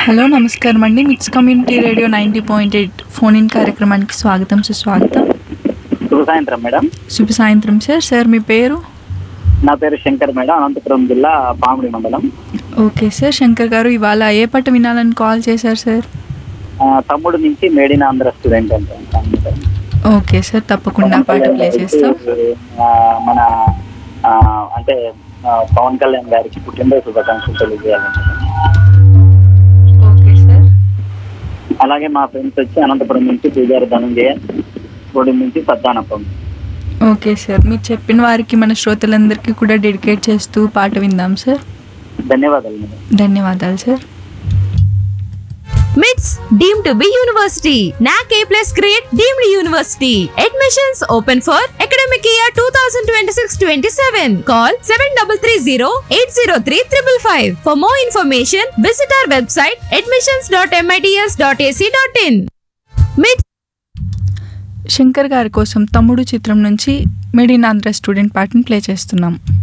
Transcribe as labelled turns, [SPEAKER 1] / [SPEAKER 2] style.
[SPEAKER 1] Hello నమస్కారం అండి mix community radio ninety point eight phone in కార్యక్రమానికి స్వాగతం సుస్వాగతం
[SPEAKER 2] శుభ సాయంత్రం మేడం
[SPEAKER 1] శుభ సాయంత్రం సార్ సార్ మీ పేరు
[SPEAKER 2] నా పేరు శంకర్ మేడం అనంతపురం జిల్లా పామిడి మండలం
[SPEAKER 1] ఓకే సార్ శంకర్ గారు ఇవాళ ఏ పాట వినాలని కాల్ చేశారు సార్
[SPEAKER 2] ఆ, తమ్ముడు నుంచి మేడిన ఆంధ్ర స్టూడెంట్ అంటే మేడం.
[SPEAKER 1] ఓకే సార్ తప్పకుండా ఆ పాట ప్లే చేస్తాం
[SPEAKER 2] ఆ, మన ఆ, అంటే ఆ, పవన్ కళ్యాణ్ గారికి పుట్టినరోజు శుభాకాంక్షలు తెలియజేయాలి
[SPEAKER 1] ఓకే సార్
[SPEAKER 2] అలాగే మా ఫ్రెండ్స్ వచ్చి అనంతపురం నుంచి పూజారి ధనంజయ గూడెం నుంచి సద్దానప్పం
[SPEAKER 1] ఓకే సార్ మీరు చెప్పిన వారికి మన శ్రోతలందరికీ కూడా డెడికేట్ చేస్తూ పాట విందాం సార్
[SPEAKER 2] ధన్యవాదాలు మేడం
[SPEAKER 1] ధన్యవాదాలు sir
[SPEAKER 3] MITS deemed to be university. NAC A plus grade deemed university. Admissions open for academic year 2026-27. Call 7330-803-555. For more information, visit our website admissions.mits.ac.in. MITS
[SPEAKER 1] Shankar గారి కోసం తమ్ముడు చిత్రం నుంచి మెడిన్ ఆంధ్ర స్టూడెంట్ పాటను ప్లే చేస్తున్నాం